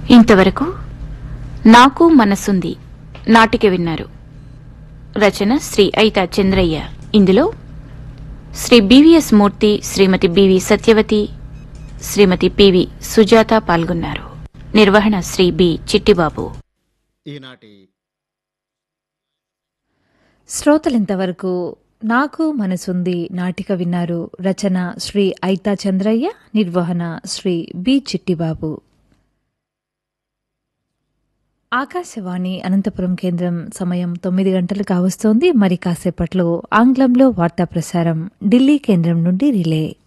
ఇంతవరకు నాకు మనసుంది నాటిక విన్నారు రచన శ్రీ ఐతా చంద్రయ్య ఇందులో Shri BVS Murthy Shrimati BV Satyavati Shrimati PV Sujatha పాల్గొన్నారు నిర్వహణ శ్రీ బి చిట్టిబాబు ఈనాటి శ్రోతలింతవరకు నాకు మనసుంది నాటిక విన్నారు రచన శ్రీ ఐతా చంద్రయ్య నిర్వహణ శ్రీ బి చిట్టిబాబు ఆకాశవాణి అనంతపురం కేంద్రం సమయం తొమ్మిది గంటలు కావస్తోంది మరి కాసేపట్లో ఆంగ్లంలో వార్తా ప్రసారం ఢిల్లీ కేంద్రం నుండి రిలే